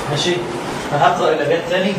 ماشي هقرأ الأبيات تاني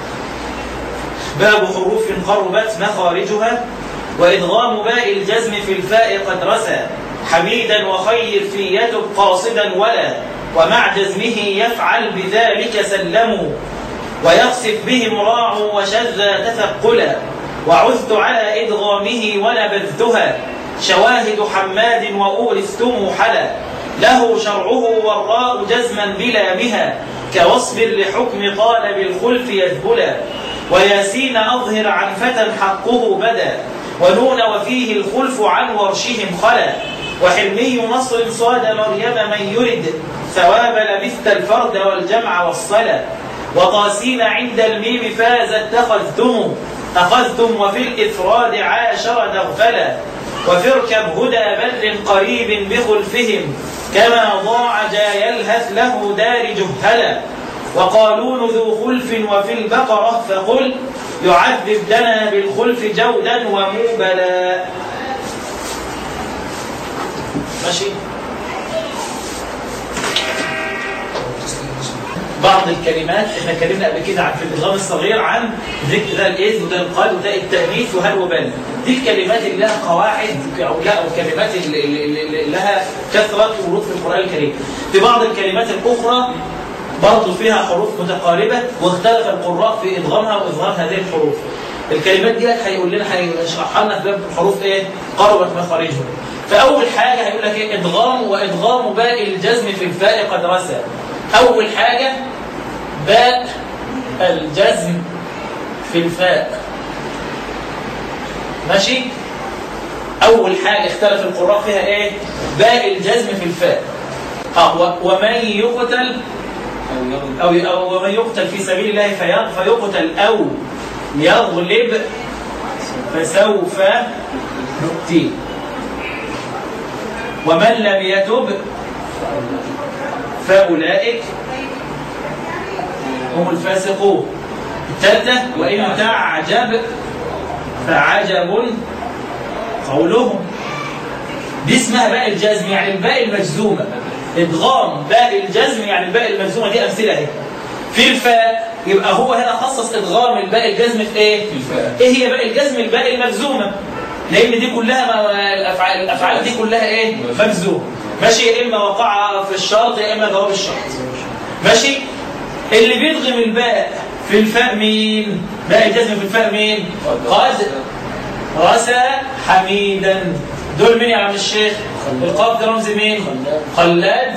باب حروف قربت مخارجها وإدغام باء الجزم في الفاء قد رسى حميدا وخير في يتب قاصدا ولا ومع جزمه يفعل بذلك سلموا ويخسف بهم راع وشذا تثقلا وعزت على إدغامه ونبذتها شواهد حماد وأورثتم حلا له شرعه والراء جزما بلا بها كوصف لحكم طالب الخلف يذبلا وياسين أظهر عن فتى حقه بدا ونون وفيه الخلف عن ورشهم خلا وحلمي نصر صاد مريم من يرد ثواب لبثت الفرد والجمع والصلا وقاسين عند الميم فاز اتخذتم أخذتم وفي الإفراد عاشر نغفلا وفي اركب هدى بدر قريب بخلفهم كما ضاع جا يلهث له دار جهلا وقالون ذو خلف وفي البقرة فقل يعذب لنا بالخلف جودا وموبلا ماشي بعض الكلمات احنا اتكلمنا قبل كده عن في الادغام الصغير عن ذكر ده الاذ وده القال وده التانيث وهل وبل دي الكلمات اللي لها قواعد او لا او الكلمات اللي, اللي لها كثره ورود في القران الكريم في بعض الكلمات الاخرى برضه فيها حروف متقاربه واختلف القراء في ادغامها واظهار هذه الحروف الكلمات دي هيقول لنا هيشرحها لنا في باب الحروف ايه قربت مخارجها فاول حاجه هيقول لك ايه ادغام وادغام باء الجزم في الفاء قد رسى اول حاجه باء الجزم في الفاء ماشي اول حاجه اختلف القراء فيها ايه باء الجزم في الفاء اه ومن يقتل أو, أو ومن يقتل في سبيل الله فيقتل أو يغلب فسوف نؤتيه ومن لم يتب فأولئك هم الفاسقون الثالثة وإن تعجب فعجب قولهم دي اسمها باء الجزم يعني الباء المجزومة ادغام باء الجزم يعني الباء المجزومة دي أمثلة اهي في الفاء يبقى هو هنا خصص ادغام الباء الجزم في ايه؟ في الفاء ايه هي باء الجزم الباء المجزومة لان دي كلها الافعال الافعال دي كلها ايه؟ مجزوم ماشي يا اما وقع في الشرط يا اما جواب الشرط ماشي اللي بيدغم الباء في الفاء مين؟ باء الجزم في الفاء مين؟ قد رسى حميدا دول مين يا عم الشيخ؟ القاف ده رمز مين؟ خلاد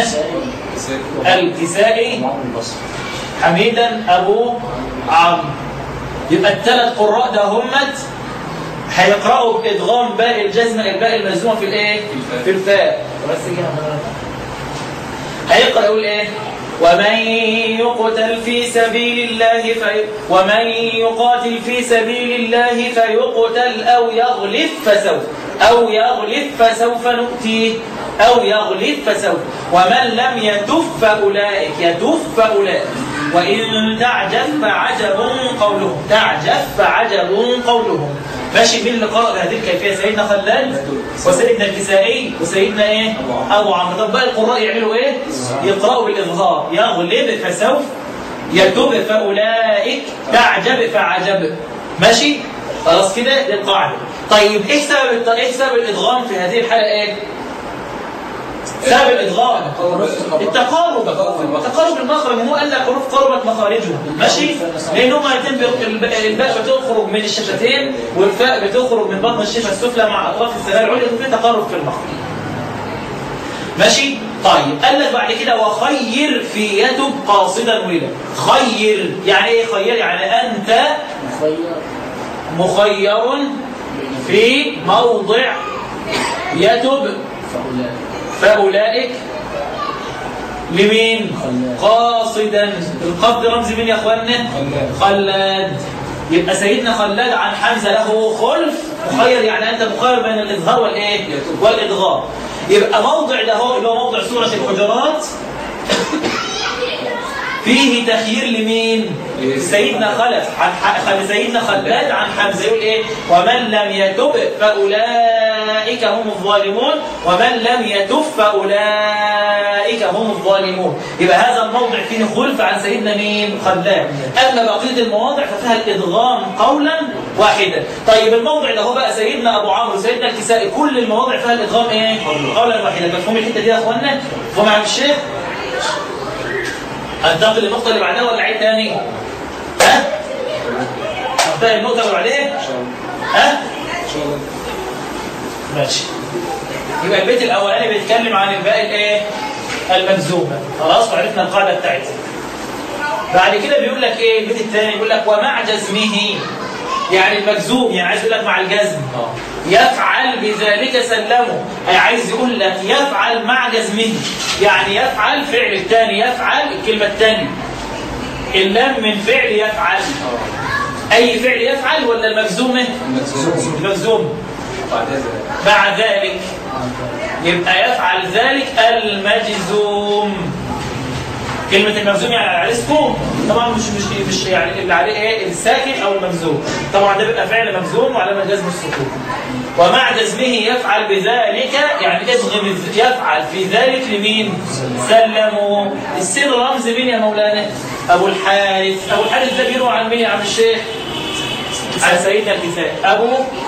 الكسائي حميدا ابو عمرو يبقى الثلاث قراء ده همت هيقرأوا بإدغام باء الجزمة الباء المجزومة في الايه؟ في الفاء بس كده هيقرأ يقول ايه؟ ومن يقتل في سبيل الله في ومن يقاتل في سبيل الله فيقتل أو يغلب فسوف أو يغلب فسوف نؤتيه أو يغلب فسوف ومن لم يتف فأولئك يتف فأولئك وإن تعجب فعجب قولهم تعجب فعجب قولهم ماشي مين اللي قرأ بهذه الكيفية سيدنا خلال وسيدنا الكسائي وسيدنا ايه أبو عمرو طب بقى القراء يعملوا ايه يقرأوا بالإظهار يغلب فسوف يتب فأولئك تعجب فعجب ماشي خلاص كده دي القاعدة طيب ايه سبب ايه سبب الادغام في هذه الحالة ايه سبب الادغام التقارب تقارب المخرج هو قال لك حروف قربت مخارجها ماشي لان هما الاثنين الباء بتخرج من الشفتين والفاء بتخرج من بطن الشفه السفلى مع اطراف الثنايا العليا في تقارب في المخرج ماشي طيب قال لك بعد كده وخير في يتب قاصدا ولا خير يعني ايه خير يعني انت مخير في موضع يتب فأولئك لمين قاصدا القبض رمز مين يا اخوانا خلاد يبقى سيدنا خلاد عن حمزة له خلف مخير يعني أنت مخير بين الإظهار والإيه والإدغام يبقى موضع ده هو اللي هو موضع سورة الحجرات فيه تخيير لمين سيدنا خلف عن سيدنا خلاد عن حمزة يقول ايه ومن لم يتب فأولئك فأولئك هم الظالمون ومن لم يتف فأولئك هم الظالمون يبقى هذا الموضع فيه خلف عن سيدنا مين خلاب أما بقية المواضع ففيها الإدغام قولا واحدا طيب الموضع اللي هو بقى سيدنا أبو عمرو وسيدنا الكسائي كل المواضع فيها الإدغام إيه قولا واحدا مفهوم الحتة دي يا أخوانا مفهوم عم الشيخ انتقل للنقطة اللي بعدها ولا عيد تاني؟ ها؟ انتقل للنقطة اللي بعدها؟ ها؟ ماشي يبقى البيت الأولاني بيتكلم عن الباقي الايه؟ المجزومة خلاص وعرفنا القاعدة بتاعتها بعد كده بيقول لك ايه البيت الثاني بيقول لك ومع جزمه يعني المجزوم يعني عايز يقول لك مع الجزم يفعل بذلك سلمه أي عايز يقول لك يفعل مع جزمه يعني يفعل فعل الثاني يفعل الكلمة الثانية اللام من فعل يفعل أي فعل يفعل ولا المجزومة المجزوم مع ذلك يبقى يفعل ذلك المجزوم كلمة المجزوم يعني على سكون طبعا مش مش مش يعني اللي عليه ايه الساكن او المجزوم طبعا ده بيبقى فعل مجزوم وعلامة جزم السكون ومع جزمه يفعل بذلك يعني ادغم يفعل في ذلك لمين سلموا السر رمز مين يا مولانا ابو الحارث ابو الحارث ده بيروى عن مين يا عم الشيخ على سيدنا الكساء ابو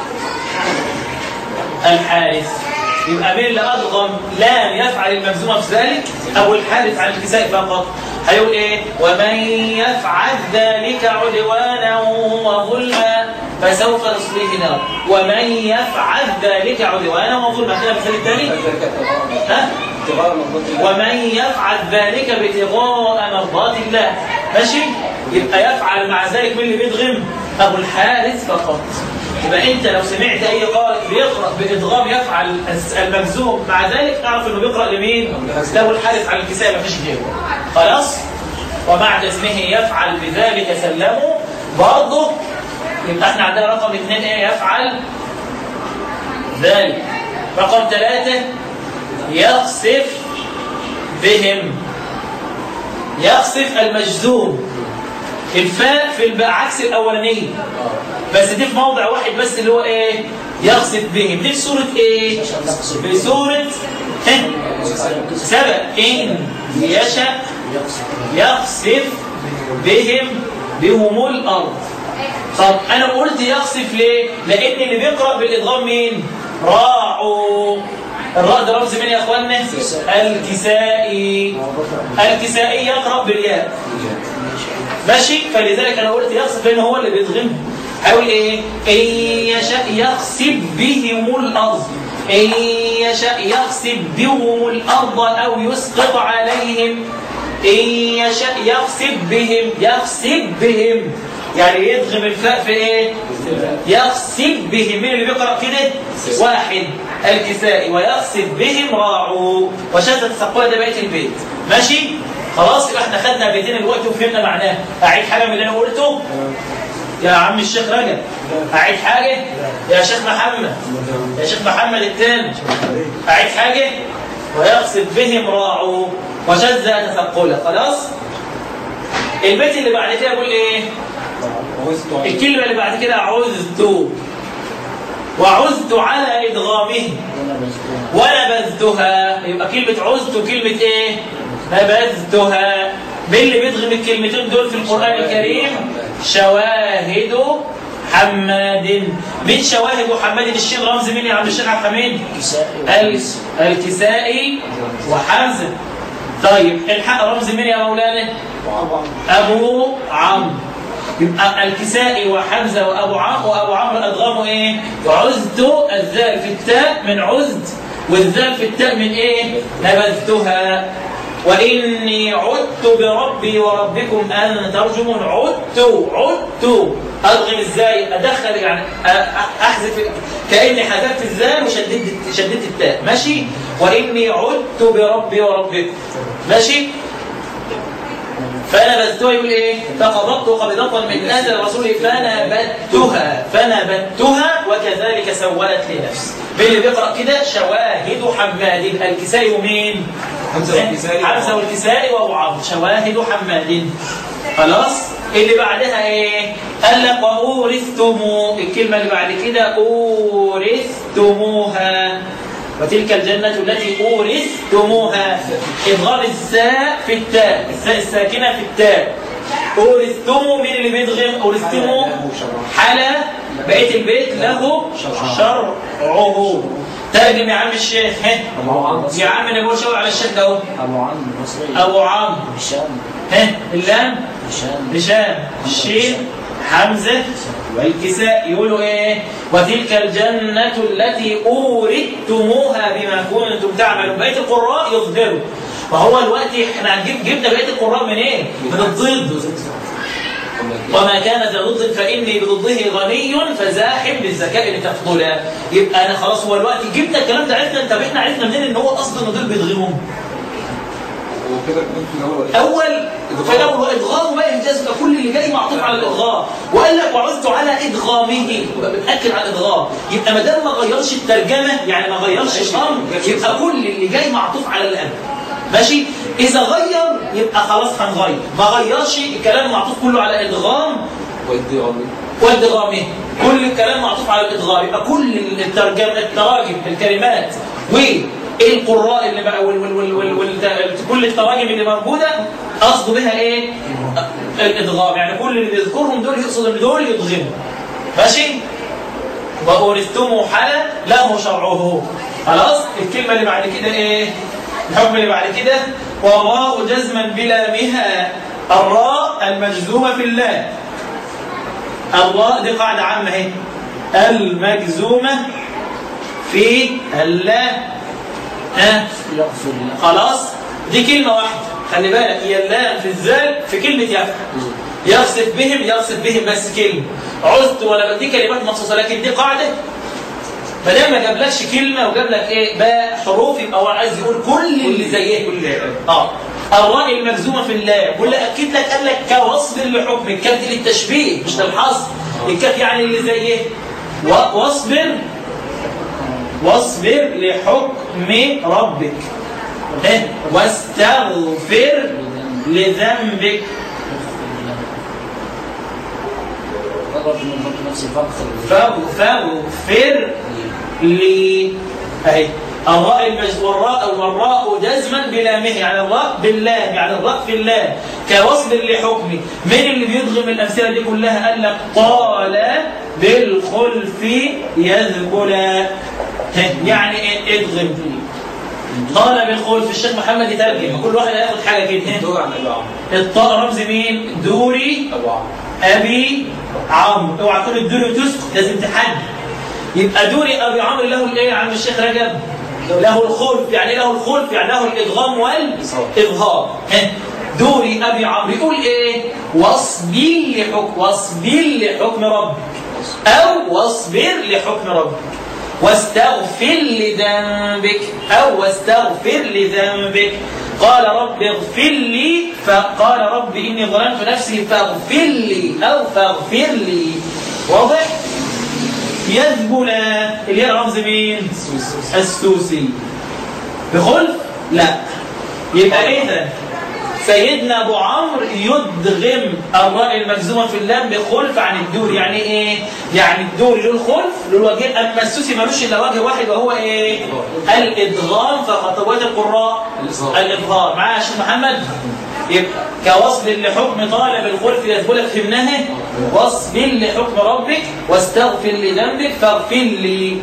الحارث يبقى مين اللي أضغم لام يفعل المجزومة في ذلك أو الحارث عن الكساء فقط هيقول إيه ومن يفعل ذلك عدوانا وظلما فسوف نصليه نار ومن يفعل ذلك عدوانا وظلما كده مثال الثاني ها ومن يفعل ذلك ابتغاء مرضات الله ماشي يبقى يفعل مع ذلك من اللي بيدغم ابو الحارث فقط يبقى انت لو سمعت اي قارئ بيقرا بادغام يفعل المجزوم مع ذلك اعرف انه بيقرا لمين له الحارث على الكساء مفيش غيره خلاص وبعد اسمه يفعل بذلك سلموا برضه يبقى احنا عندنا رقم اثنين ايه يفعل ذلك رقم ثلاثة يخسف بهم يخسف المجزوم الفاء في الباء عكس الاولانيه بس دي في موضع واحد بس اللي هو ايه يقصد بهم دي في سوره ايه في سوره سبع ان يشأ يقصف بهم بهم الارض طب انا قلت يقصف ليه لان اللي بيقرا بالادغام مين راعوا الراء ده رمز مين يا اخوانا الكسائي الكسائي يقرا بالياء ماشي فلذلك انا قلت يقصف لان هو اللي بيضغمه هقول ايه ان يشاء يخسف بهم الارض ان يشاء يخسف بهم الارض او يسقط عليهم ان يشاء يخسف بهم يخسف بهم يعني يدغم الفاء في ايه يخسف بهم مين اللي بيقرا كده واحد الكسائي ويخسف بهم راعوا وشدت الثقوله ده بقيه البيت ماشي خلاص يبقى احنا خدنا بيتين الوقت وفهمنا معناه اعيد حاجه من اللي انا قلته يا عم الشيخ رجب اعيد حاجه يا شيخ محمد يا شيخ محمد الثاني اعيد حاجه ويقصد بهم راعوا وشذ تثقلا خلاص البيت اللي بعد كده يقول ايه الكلمه اللي بعد كده عزت وعزت على ادغامه ونبذتها يبقى كلمه عزت وكلمه ايه نبذتها مين اللي بيدغم الكلمتين دول في القرآن الكريم شواهد حماد من شواهد حماد الشيخ رمز مين يا عم الشيخ عبد الحميد الكسائي وحمزه طيب الحق رمز مين يا مولانا ابو عمرو يبقى الكسائي وحمزه وابو عمرو وابو عمرو ادغامه ايه عزت الذال في التاء من عزت والذال في التاء من ايه نبذتها وإني عدت بربي وربكم أن ترجمون عدت عدت أضغم إزاي أدخل يعني أحذف كأني حذفت الزال وشددت شددت التاء ماشي وإني عدت بربي وربكم ماشي فنبذتها يقول ايه فقبضت قبضة من اثر الرسول فنبذتها فنبذتها وكذلك سولت لي نفسي مين اللي بيقرا كده شواهد حماد الكسائي ومين حمزه والكسائي حمزه والكسائي وابو عمرو شواهد حماد خلاص اللي بعدها ايه قال لك وأورثتموا الكلمة اللي بعد كده أورثتموها وتلك الجنة التي أورثتموها إضغام الساء في التاء الساء الساكنة في التاء أورثتموا مين اللي بيدغم أورثتموا حلا بقية البيت له شرعه ترجم يا عم الشيخ ها أبو عمرو يا عم انا بقول شاور على الشيخ ده اهو أبو عمرو البصري ابو عمرو هشام ها اللام هشام هشام الشين حمزه والكساء يقولوا ايه وتلك الجنة التي أورثتموها بما كنتم تعملون بقية القراء يظهروا فهو الوقت احنا هنجيب جبنا بقية القراء من ايه؟ من الضد وما كان ذا ضد فإني بضده غني فزاحم للذكاء لتفضلا يبقى أنا خلاص هو الوقت جبنا الكلام ده عرفنا طب احنا عرفنا منين إن هو أصلا دول بيضغمهم وكده كنت في الاول أول فلو إدغام بقى إنجاز يبقى كل اللي جاي معطوف على الإدغام وقال لك وعدت على إدغامه يبقى بتأكد على الإدغام يبقى ما دام ما غيرش الترجمة يعني ما غيرش الأمر يبقى كل اللي جاي معطوف على الأمر ماشي إذا غير يبقى خلاص هنغير ما غيرش الكلام معطوف كله على إدغام ودي غني وادغامه كل الكلام معطوف على الادغام يبقى كل الترجم التراجم الكلمات والقراء اللي بقى وال وال وال وال وال كل التراجم اللي موجوده قصده بها ايه الادغام يعني كل اللي بيذكرهم دول يقصد ان دول يدغموا ماشي وأورثتم حلا له شرعه خلاص الكلمة اللي بعد كده ايه الحكم اللي بعد كده والراء جزما بلامها الراء المجزومة في اللام الراء دي قاعدة عامة اهي المجزومة في اللام ها يغفر الله خلاص دي كلمة واحدة خلي بالك هي اللام في الزال في كلمة يفعل يقصد بهم يقصد بهم بس كلمة عزت ولا دي كلمات مخصوصة لكن دي قاعدة ما دام ما جابلكش كلمة وجاب لك ايه باء حروف يبقى هو عايز يقول كل اللي زيه كل اه الراء المجزومة في اللام ولا أكيد لك قال لك كوصف لحكم الكاف دي للتشبيه مش للحصر الكاف يعني اللي زيه و- واصبر واصبر لحكم ربك إيه؟ واستغفر لذنبك قرب من ضبط نفسي فاغفر لي. فاغ- فاغفر لي اهي الراء المجز والراء والراء جزما بلامه يعني الراء باللام يعني الراء في اللام كوصل لحكمه من اللي بيدغم الامثله دي كلها قال لك قال بالخلف يذكلا يعني ايه ادغم قال بالخلف الشيخ محمد يترجم كل واحد هياخد حاجه كده دور عن ابو عمرو الطاء رمز مين دوري ابو عمرو ابي عمرو اوعى تقول الدوري وتسكت لازم تحدد يبقى دوري ابي عمرو له الايه يا عم الشيخ رجب له الخلف يعني إيه له الخلف يعني له الادغام والاظهار ها. دوري ابي عمرو يقول ايه واصبر لحكم واصبر لحكم ربك او واصبر لحكم ربك واستغفر لذنبك او واستغفر لذنبك قال رب اغفر لي فقال رب اني ظلمت نفسي فاغفر لي او فاغفر لي واضح يذبنا اللي هي رمز مين السوسي بخلف لا يبقى اذا سيدنا ابو عمرو يدغم الراء المجزومه في اللام بخلف عن الدور يعني ايه يعني الدور له الخلف له الوجه اما السوسي ملوش الا وجه واحد وهو ايه الادغام فخطوات القراء الإظهار. الاظهار معايا يا شيخ محمد يبقى كوصل لحكم طالب الخلف يذبلك فهمناها واصبر لحكم ربك واستغفر لذنبك فاغفر لي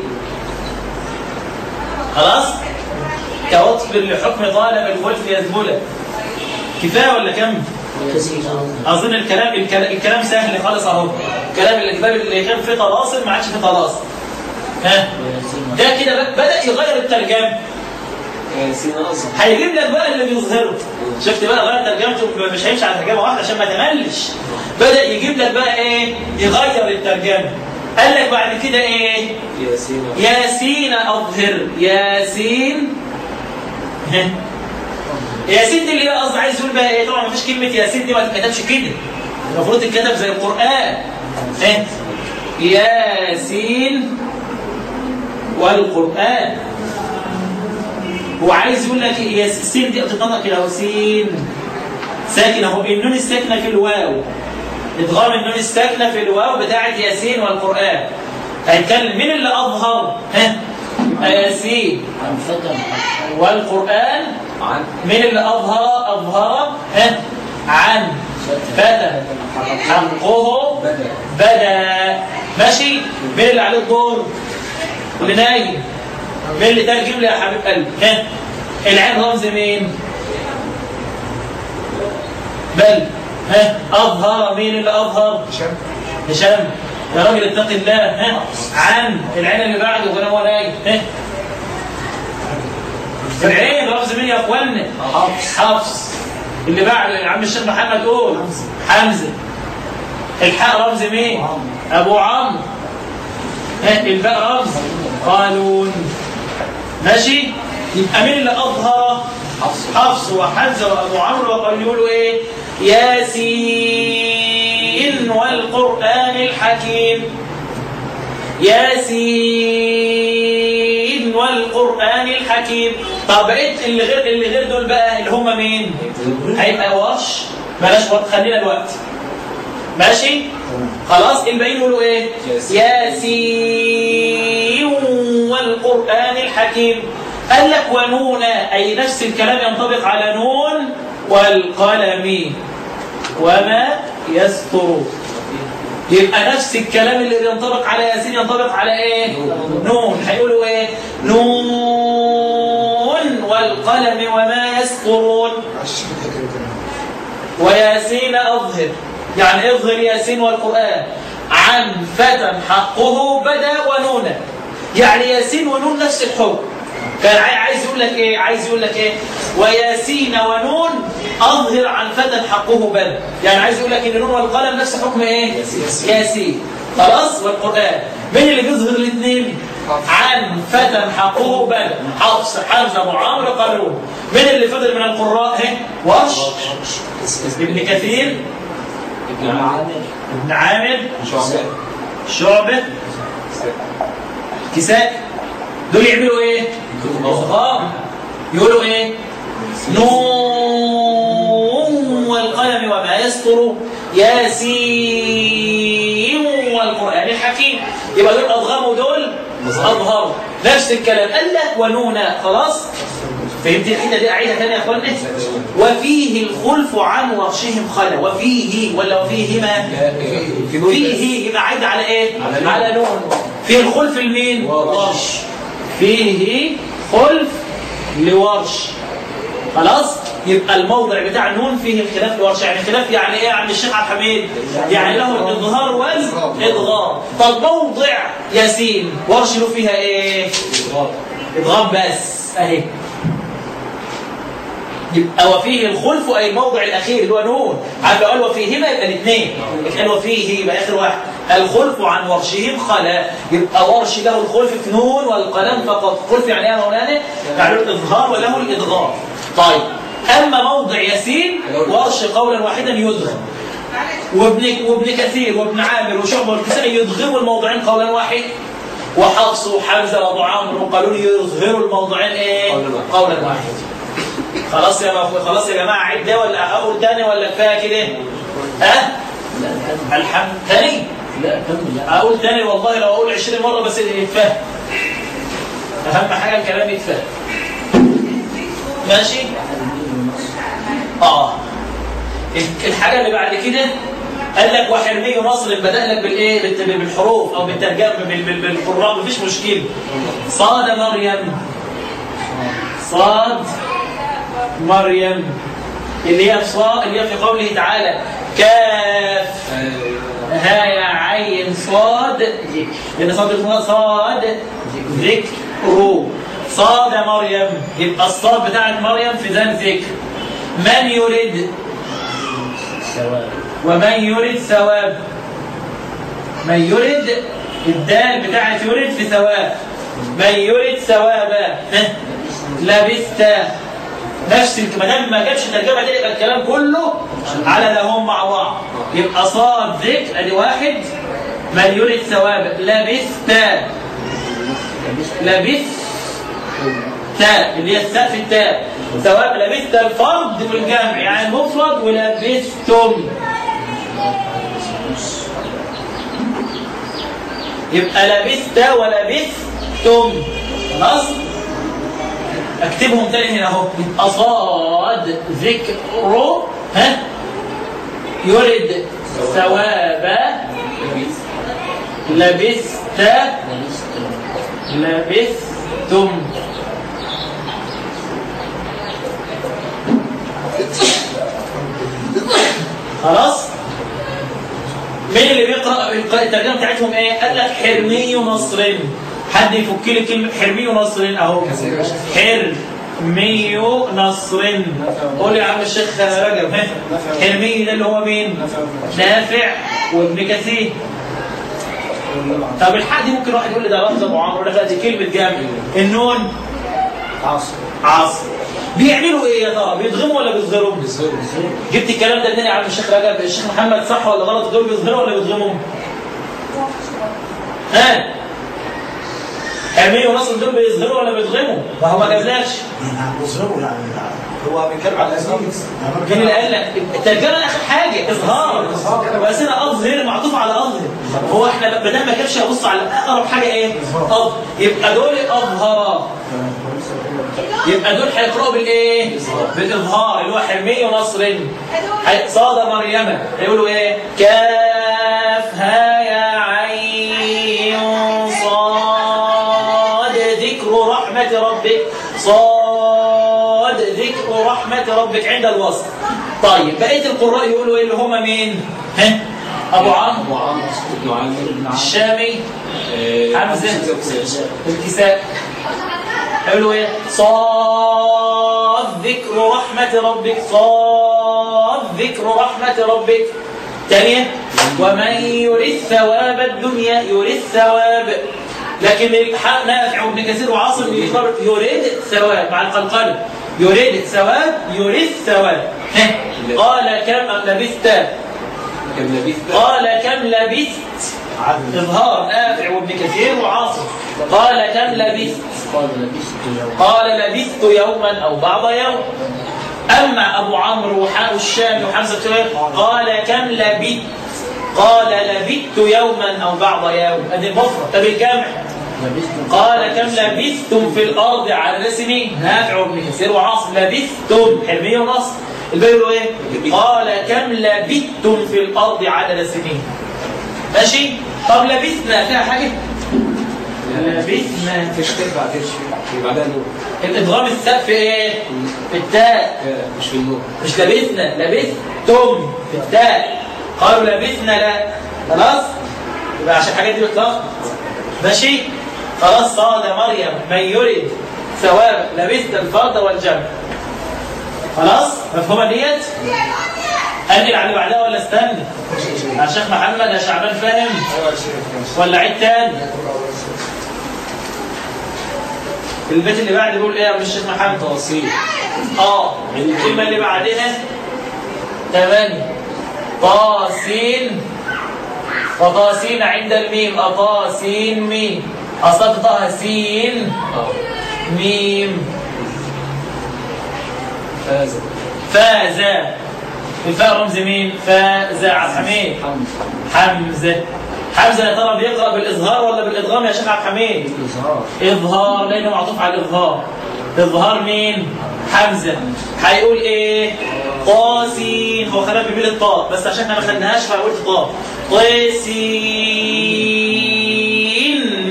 خلاص كوصل لحكم طالب الخلف يذبلك كفايه ولا كم كثير اظن الكلام الكلام, الكلام سهل خالص اهو الكلام اللي الكتاب اللي كان فيه طلاسم ما عادش فيه طلاسم ها ده كده بد- بدا يغير الترجمه ياسين اصلا هيجيب لك بقى اللي بيظهره شفت بقى غير ترجمته مش هيمشي على ترجمه واحده عشان ما تملش بدا يجيب لك بقى ايه يغير الترجمه قال لك بعد كده ايه ياسين ياسين اظهر ياسين ها. ياسين دي اللي هي قصدي عايز يقول بقى ايه طبعا ما فيش كلمه ياسين دي ما تتكتبش كده المفروض تتكتب زي القران ها. ياسين والقران هو عايز يقول لك إيه؟ يا سين دي بتتنطق كده اهو سين ساكن اهو النون الساكنه في الواو ادغام النون الساكنه في الواو بتاعه ياسين والقران هيتكلم مين اللي اظهر ها ياسين عن فتى والقران عن مين اللي اظهر اظهر ها عن فتى حقه بدأ بدا ماشي مين اللي عليه الدور اللي نايم مين اللي ترجم لي يا حبيب قلبي ها العين رمز مين بل ها اظهر مين اللي اظهر هشام يا راجل اتق الله ها عن العين اللي بعده كان هو نايم ها العين رمز مين يا اخوانا حفص حفص اللي بعده يا عم الشيخ محمد قول حمزه الحاء رمز مين ابو عمرو ها الباء رمز قانون ماشي يبقى مين اللي اظهر حفص حفص وحمزه وابو عمرو وقالوا يقولوا ايه ياسين والقران الحكيم ياسين والقران الحكيم طب بقيت اللي غير اللي غير دول بقى اللي هم مين هيبقى ورش بلاش ورش خلينا دلوقتي ماشي خلاص الباقيين يقولوا ايه ياسين. ياسين والقران الحكيم قال لك ونون اي نفس الكلام ينطبق على نون والقلم وما يسطر يبقى نفس الكلام اللي ينطبق على ياسين ينطبق على ايه نون هيقولوا ايه نون والقلم وما يسطرون وياسين أظهر يعني اظهر ياسين والقرآن عن فتى حقه بدا ونونا يعني ياسين ونون نفس الحكم كان عاي- عايز يقول لك ايه عايز يقول لك ايه وياسين ونون اظهر عن فتى حقه بدا يعني عايز يقول لك ان نون والقلم نفس حكم ايه ياسين. ياسين خلاص والقرآن مين اللي بيظهر الاثنين عن فتى حقه بدا حفص حمزه ابو عمرو قالون مين اللي فضل من القراء اهي ورش ابن كثير ابن عامر ابن عامر شعبة شعبة كساء دول يعملوا ايه؟ اه يقولوا ايه؟ نون والقلم وما يسطر ياسين والقرآن الحكيم يبقى دول أضغموا دول أظهروا نفس الكلام قال لك ونونا خلاص فهمت الحته دي اعيدها تاني يا اخوانا وفيه الخلف عن ورشهم خلا وفيه ولا وفيهما في نون فيه يبقى عايد على ايه على نون. على نون فيه الخلف لمين ورش. ورش فيه خلف لورش خلاص يبقى الموضع بتاع نون فيه الخلاف لورش يعني خلاف يعني ايه يا عم الشيخ عبد الحميد يعني له الاظهار والادغام طب موضع ياسين ورش له فيها ايه ادغام بس اهي يبقى وفيه الخلف اي الموضع الاخير اللي هو نون عارف لو قال وفيهما يبقى الاثنين قال وفيه يبقى اخر واحد الخلف عن ورشهم خلا يبقى ورش له الخلف في نون والقلم فقط خلف يعني ايه يا مولانا؟ يعني له الاظهار وله الادغام طيب اما موضع ياسين ورش قولا واحدا يدغم وابن وابن كثير وابن عامر وشعبه والكسائي يدغموا الموضعين قولا واحد وحفص وحمزه وابو عمرو وقالوا لي يظهروا الموضعين ايه؟ قولاً واحد. قولا واحد خلاص يا مف... خلاص يا جماعه عد ده ولا اقول تاني ولا كفايه كده؟ ها؟ لا كمل الحمد تاني لا كمل لا اقول تاني والله لو اقول 20 مره بس يتفهم اهم حاجه الكلام يتفهم ماشي؟ اه الحاجه اللي بعد كده قال لك وحرمي مصر بدأ لك بالايه بالت- بالحروف او بالترجمه بال- بال- بالقراء مفيش مشكله صاد مريم صاد مريم اللي هي في صا اللي هي في قوله تعالى كاف ها يا عين صاد لان صاد اسمها صاد ذكر صاد مريم يبقى الصاد بتاعت مريم في ذا ذكر من يريد سواء ومن يريد ثواب من يريد الدال بتاعت يريد في ثواب من يريد ثوابا ها؟ لبثت نفس الك- ما دام ما جابش ترجمه دي يبقى الكلام كله على ده هم مع بعض يبقى صاد ذكر ادي واحد من يريد ثواب لبثت لبثت تاء اللي هي التاء في التاء ثواب لبثت الفرد والجمع يعني المفرد ولبثتم يبقى لبثت ولبثتم خلاص اكتبهم تاني هنا اهو يبقى صاد ذكر ها يرد ثواب لبثت لبثتم خلاص مين اللي بيقرا الترجمه بتاعتهم ايه قال لك حرمي نصر حد يفك لي كلمه حرمي نصر اهو حرمي نصر قول يا عم الشيخ رجب ها حرمي ده اللي هو مين نافع وابن كثير طب الحق دي ممكن واحد يقول لي ده لفظ ابو عمرو ولا لا دي كلمه جامع النون عاصم عاصر بيعملوا ايه يا ترى بيضغموا ولا بيصغروا جبت الكلام ده منين يا عم الشيخ رجب الشيخ محمد صح ولا غلط دول بيصغروا ولا بيضغموا ها حرمية ونصر دول بيصغروا ولا بيضغموا ما هو ما جابلكش بصروا يعني هو بيتكلم على الاسلام مين اللي قال لك الترجمه اخر حاجه اظهار بس انا اظهر معطوف على اظهر هو احنا بدل ما كانش ابص على اقرب حاجه ايه أظ يبقى دول اظهر يبقى دول هيقراوا بالايه بالاظهار اللي هو حرمي ونصر هي- صاد مريم هيقولوا ايه كاف ها يا عين صاد ذكر رحمه ربك صاد ذكر رحمه ربك عند الوصل طيب بقيه القراء يقولوا ايه اللي هم مين ها ابو عمرو ابو عمرو ابن عامر ابن عامر الشامي آه، حمزة. حمزة. الكساء حلو ايه صاد ذكر رحمة ربك صاد ذكر رحمة ربك ثانية ومن يريد ثواب الدنيا يريد ثواب لكن الحق نافع وابن كثير وعاصم يقرر يريد ثواب مع القلقلة يريد ثواب يريد ثواب ها. قال كم لبثت كان لبثت قال كم لبثت عدل إظهار نافع وابن كثير وعاصم قال كم لبثت قال لبثت يوم قال لبثت يوما أو بعض يوم أما أبو عمرو وحاء الشام وحمزة الشام قال كم لبثت قال لبثت يوما أو بعض يوم أدي المفرد طب الجمع لبثت قال كم لبثتم في الأرض على سنين نافع وابن كثير وعاصم لبثتم حلمية ونصر الباقي يقولوا ايه؟ قال كم لبثتم في الأرض عدد سنين ماشي؟ طب لبثنا فيها حاجة؟ لبثنا فيش تربع فيش في بعدها نور الادغام الثاء في ايه؟ في التاء آه، مش في النور مش لبثنا لبثتم في التاء قالوا لبثنا لا خلاص؟ يبقى عشان الحاجات دي بتلخبط ماشي؟ خلاص صاد مريم من يريد ثواب لبثت الفرد والجمع خلاص؟ مفهومه ديت؟ انقل على اللي بعدها ولا استنى؟ يا شيخ محمد يا شعبان فاهم؟ ولا عيد تاني؟ البيت اللي بعد بيقول ايه يا عم الشيخ محمد؟ تواصيل اه الكلمة اللي بعدها ثمانية طاسين وطاسين عند الميم أطاسين ميم أصلا طه سين اه ميم فاز فاز الفاء رمز مين؟ فاز عبد الحميد حمد حمزة حمزة يا ترى بيقرأ بالإظهار ولا بالإدغام يا شيخ عبد الحميد؟ إظهار إظهار لأنه معطوف على الإظهار إظهار مين؟ حمزة هيقول إيه؟ طاسين هو خلاف بيقول الطاء بس عشان احنا ما خدناهاش فقلت طاء طاسين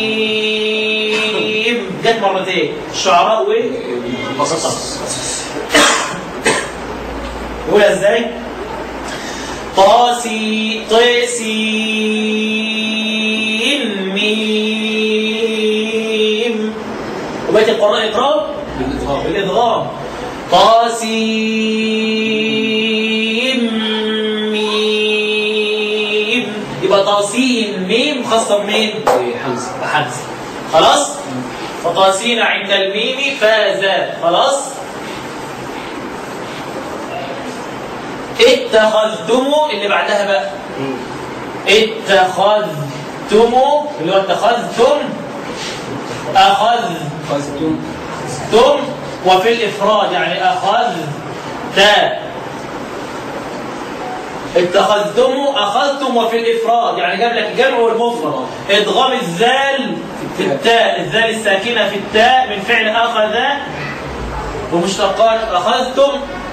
ميم جت مرتين الشعراء وإيه؟ بسطة يقولها ازاي؟ طاسي طاسين ميم وبقيت القراء يقرأوا بالإظهار بالإدغام طاسيم ميم يبقى طاسين ميم خاصة بمين؟ زي حمزة بحمزة خلاص؟ فطاسين عند الميم فاز خلاص؟ اتخذتم اللي بعدها بقى اتخذتم اللي هو اتخذتم أخذتم خذتم وفي الإفراد يعني أخذت اتخذتم اخذتم وفي الافراد يعني جاب لك الجمع والمفرد ادغام الذال في التاء الذال الساكنه في التاء من فعل اخذ ومشتقات اخذتم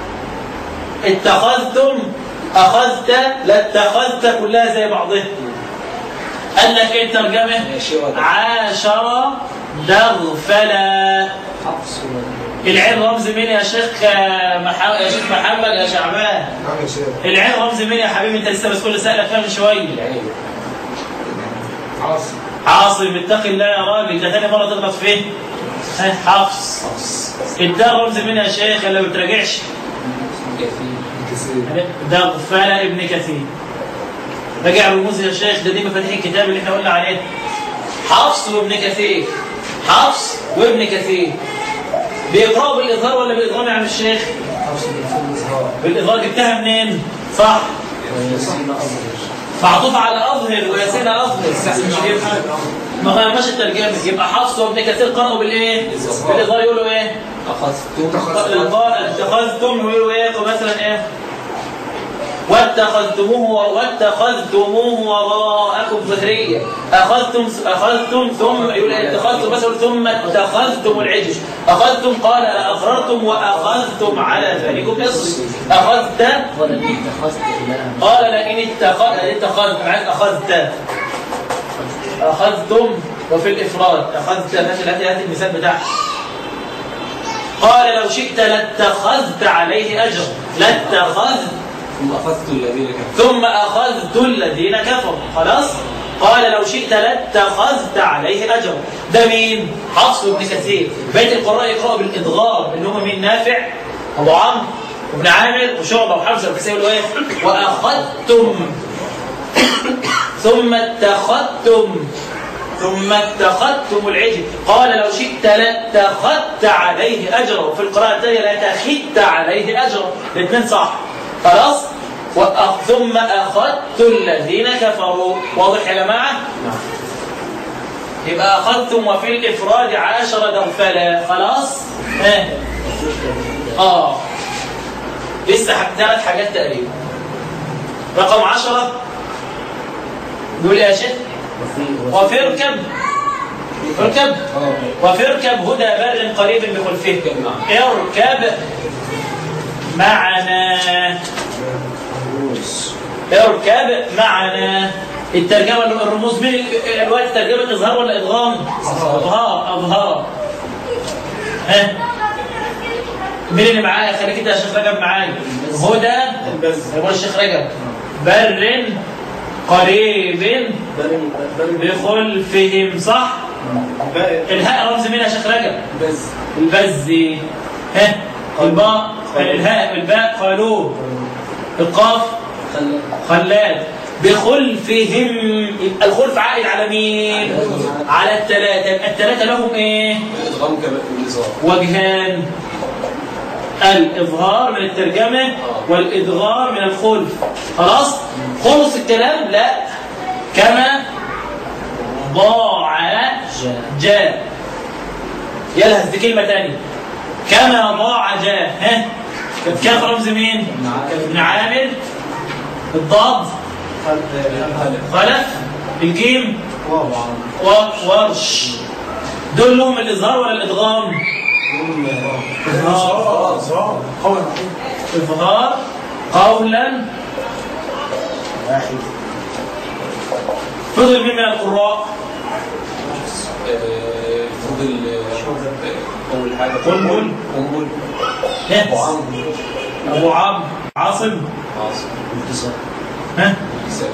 اتخذتم اخذت لاتخذت كلها زي بعضها قال لك ايه الترجمه عاشر دغفلا حفص العين رمز مين يا شيخ مح... يا شيخ محمد يا شعبان نعم يا شيخ العين رمز مين يا حبيبي انت لسه بس كل سألك فيها من شويه عاصم عاصم اتقي الله يا راجل ده تاني مره تغلط فيه ها، حفص الدال رمز مين يا شيخ اللي ما بتراجعش كثير ده غفالة ابن كثير راجع رموز يا شيخ ده دي مفاتيح الكتاب اللي احنا قلنا عليه حفص وابن كثير حفص وابن كثير بيقرأوا بالإظهار ولا بالإدغام يا عم الشيخ؟ حفص بالفعل الإظهار بالإظهار جبتها منين؟ صح وياسين أظهر معطوف على أظهر وياسين أظهر ما غيرناش الترجمة يبقى حفص وابن كثير قرأوا بالإيه؟ بالإظهار يقولوا إيه؟ أخذت الإظهار اتخذتم يقولوا إيه؟ مثلا إيه؟ واتخذتموه واتخذتموه وراءكم ظهريا اخذتم اخذتم ثم يقول إيه؟ اتخذتم بس يقول ثم اتخذتم العجل اخذتم قال اقررتم واخذتم على ذلكم اصري اخذت قال إني اتخذت إلها قال لئن اتخذت اتخذت معاك اخذت اخذتم وفي الافراد اخذت مثل هات هات المثال بتاعك قال لو شئت لاتخذت عليه اجر لاتخذت ثم أخذت الذين كفروا ثم أخذت الذين كفروا خلاص قال لو شئت لاتخذت عليه أجر ده مين؟ حفص بن كثير بيت القراء يقرأوا بالإضغام اللي هم مين نافع أبو عمرو وابن عامر وشعبة وحمزة وكسير يقولوا إيه؟ وأخذتم ثم اتخذتم ثم اتخذتم العجل قال لو شئت لاتخذت عليه أجرا وفي القراءة الثانية لاتخذت عليه أجرا الاثنين صح خلاص وأخ ثم أخذت الذين كفروا واضح يا جماعة يبقى أخذتم وفي الإفراد عشر دغفلا خلاص ها آه لسه ح- ثلاث حاجات تقريبا رقم عشرة نقول يا شيخ وفي اركب اركب وفي اركب هدى بر قريب بخلفه اركب معنا اركب معنا الترجمة الرموز من ال- الوقت ترجمة إظهار ولا إدغام؟ إظهار أظهار ها مين اللي معايا خليك انت يا شيخ رجب معايا هدى يقول الشيخ رجب بر قريب بخلفهم صح الهاء رمز مين يا شيخ رجب بس البزي ها الباء الهاء الباء قالوب القاف خلاد بخلفهم يبقى الخلف عائد على مين على الثلاثه يبقى الثلاثه لهم ايه إدغام كبائر النظام وجهان الإظهار من الترجمة والإدغار من الخلف خلاص خلص الكلام لا كما ضاع جاء يلهث دي كلمة تانية كما ضاع جاء ها كانت كاف رمز مين ابن عامر الضاد خلف الجيم وورش دول لهم الإظهار ولا الإدغام إظهار قول إظهار قولا فضل مين من القراء آه، فضل آه، أول حاجة قنبل. قنبل ها؟ أبو عمرو أبو عمرو عاصم عاصم ها كساء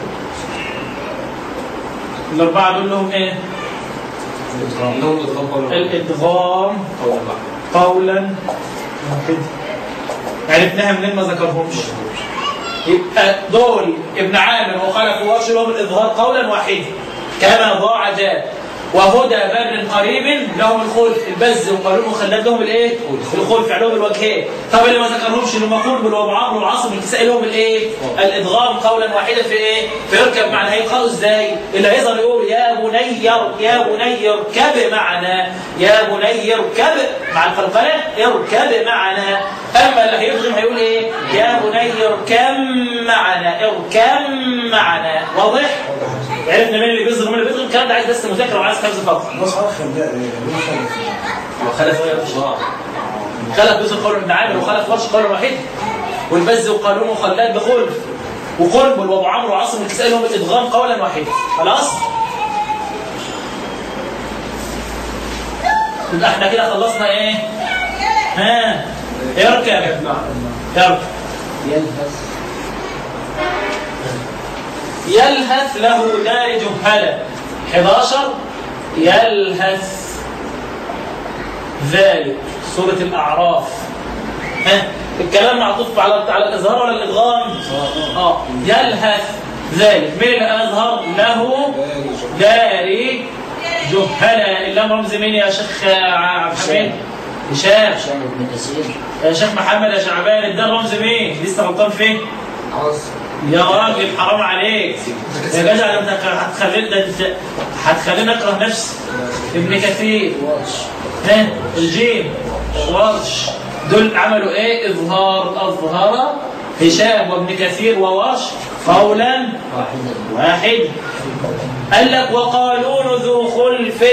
الأربعة دول لهم إيه؟ لهم إدغام قولا الإدغام قولا واحدا قولا واحدا عرفناها منين ما ذكرهمش يبقى دول ابن عامر وخلف وورش لهم الإظهار قولا واحدا كما ضاع جاء وهدى بر قريب لهم الخلف البز وقالوا مخلد لهم الايه الخلف عليهم الوجهين طب اللي ما ذكرهمش اللي مقول بالوابو عمرو وعاصم الكسائي لهم الايه الادغام قولا واحدا في ايه فيركب معنى هيقرأوا ازاي اللي هيظهر يقول يا بني يا بني اركب معنا يا بني اركب مع القلقله اركب معنا اما اللي هيدغم هيقول ايه يا بني اركب معنا اركب معنا واضح عرفنا مين اللي بيظهر ومين اللي بيدغم الكلام ده عايز بس مذاكره وعايز حفظ فقط نص عرف خلاء ليه خلف وخلف خلف يوسف قول ابن عامر وخلف ورش قول واحد والبز وقالون وخلاد بخلف وقرب وابو عمرو وعاصم الكسائي لهم الادغام قولا واحدا خلاص يبقى احنا كده خلصنا ايه ها اركب اركب يلهث يلهث له دار جهلة 11 يلهث ذلك سورة الأعراف ها الكلام معطوف على على الإظهار ولا الإدغام؟ اه يلهث ذلك مين اللي أظهر له داري جهلة اللام رمز مين يا شيخ عبد الحميد؟ هشام هشام بن كثير يا شيخ محمد يا شعبان الدال رمز مين؟ لسه غلطان فين؟ عاصم يا راجل حرام عليك يا جدع ده انت هتخليني ده انت هتخليني اكره نفسي ابن كثير ورش ها الجيم ورش دول عملوا ايه اظهار اظهر هشام وابن كثير وورش قولا واحدا واحد قال لك وقالون ذو خلف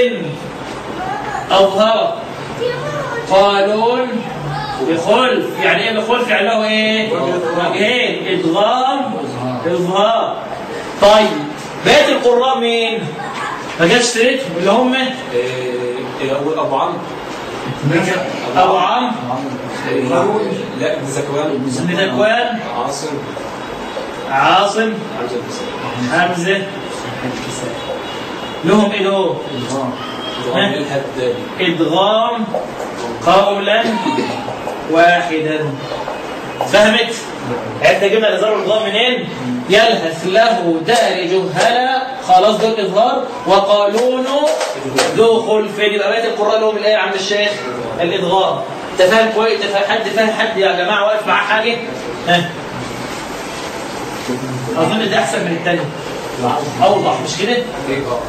اظهر قالون بخلف يعني ايه بخلف يعني له ايه وجهين ادغام اظهار طيب بقيه القراء مين ما جاش سيرتهم اللي هم إيه، أول أبو عمرو ابو عمرو إيه، لا ابن زكوان ابن ذكوان عاصم عاصم حمزة الكسائي حمزه لهم ايه دول إظهار ها؟ الهداد ادغام قولا واحدا فهمت عرفت جبنا الازهار والادغام منين يلهث له دار جهلا خلاص دول اظهار وقالون ذو خلف يبقى بقيه القراء لهم الايه يا عم الشيخ الادغام انت فاهم كويس انت فاهم حد فاهم حد يا جماعه واقف معاه حاجه ها اظن ده احسن من الثاني اوضح مش كده إيه، آه.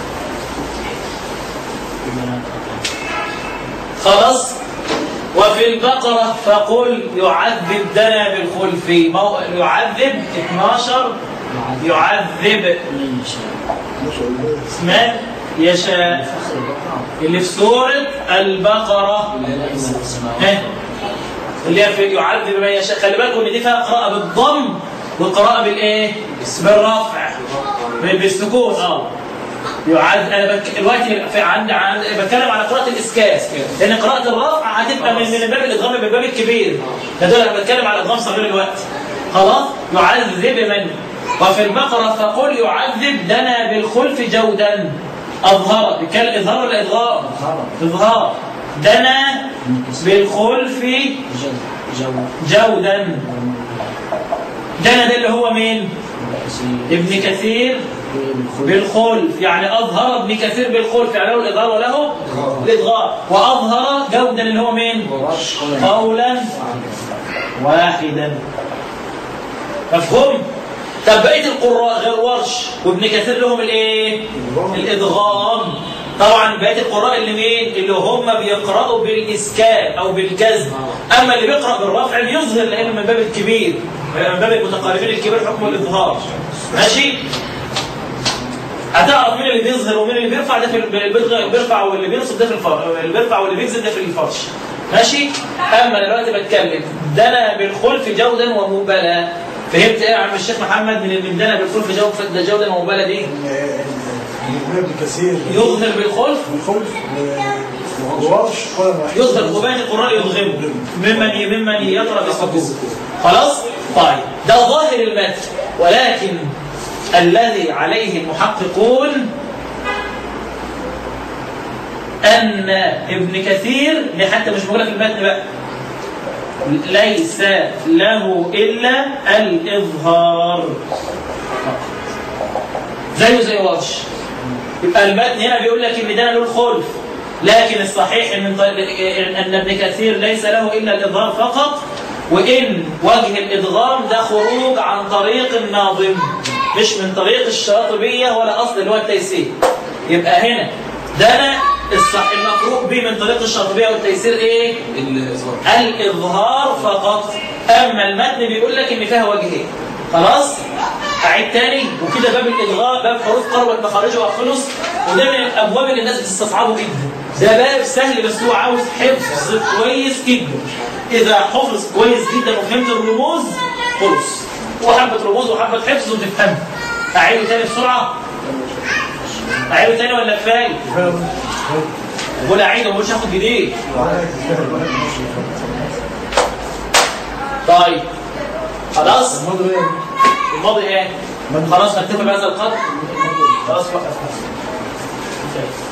خلاص وفي البقرة فقل يعذب دنا بالخلف مو... يعذب 12 يعذب من يشاء من يشاء فخر البقرة اللي في سورة البقرة لا إسم السماوات ها اللي هي في يعذب من يشاء خلي بالكم ان دي فيها قراءة بالضم والقراءة بالايه؟ بالرفع بال- بالسكون اه يعد انا بك... دلوقتي في عند عند بتكلم على قراءة الاسكان لان قراءة الرفع هتبقى من من باب الادغام من الباب الكبير ده دول انا بتكلم على ادغام صغير الوقت خلاص يعذب من وفي البقرة فقل يعذب دنا بالخلف جودا اظهر بيتكلم اظهار ولا ادغام؟ إظهار اظهار دنا من كثير بالخلف جو جو جودا دنا ده اللي هو مين؟ كثير ابن كثير بالخلق بالخلف يعني أظهر ابن كثير بالخلف يعني له الإظهار وله الإظهار وأظهر جودا اللي هو مين ورش قولا قولا واحدا مفهوم طب بقية القراء غير ورش وابن كثير لهم الايه الإدغام طبعا بقية القراء اللي مين اللي هم بيقرأوا بالإسكان أو بالجزم أما اللي بيقرأ بالرفع بيظهر لأنه من باب الكبير من باب المتقاربين الكبير حكم الإظهار ماشي هتعرف مين اللي بيظهر ومين اللي بيرفع ده في ال- اللي بيرفع واللي بينصب ده في الفرش اللي بيرفع واللي بينزل ده في الفرش ماشي اما أنا دلوقتي بتكلم دنا بالخلف جودا ومبالاه فهمت ايه يا عم الشيخ محمد من من دنا بالخلف جودا جودا ومبالاه دي ابن كثير يظهر بالخلف بالخلف وورش قلم واحد يظهر وباقي القراء يضغمه ممن ممن يقرا بالسكون خلاص طيب ده ظاهر المتن ولكن الذي عليه المحققون أن ابن كثير دي حتى مش موجودة في المتن بقى ليس له إلا الإظهار زيه زي ورش يبقى المتن هنا بيقول لك ان ده له الخلف لكن الصحيح ان ان ابن كثير ليس له الا الاظهار فقط وان وجه الادغام ده خروج عن طريق الناظم مش من طريق الشاطبيه ولا اصل اللي هو التيسير يبقى هنا ده أنا الصح المقروء به من طريق الشاطبيه والتيسير ايه الإظهار الإظهار فقط أما المتن بيقول لك إن فيها وجهين خلاص أعيد تاني وكده باب الإدغام باب حروف قربت مخارجها خلص وده من الأبواب اللي الناس بتستصعبه جدا ده باب سهل بس هو عاوز حفظ كويس جدا إذا حفظ كويس جدا وفهمت الرموز خلص وحبة رموز وحبة حفظ وتفهم أعيده تاني بسرعة أعيده تاني ولا كفاية؟ بقول أعيده ومش هاخد جديد طيب خلاص الماضي ايه خلاص نكتفي بهذا القدر خلاص وقف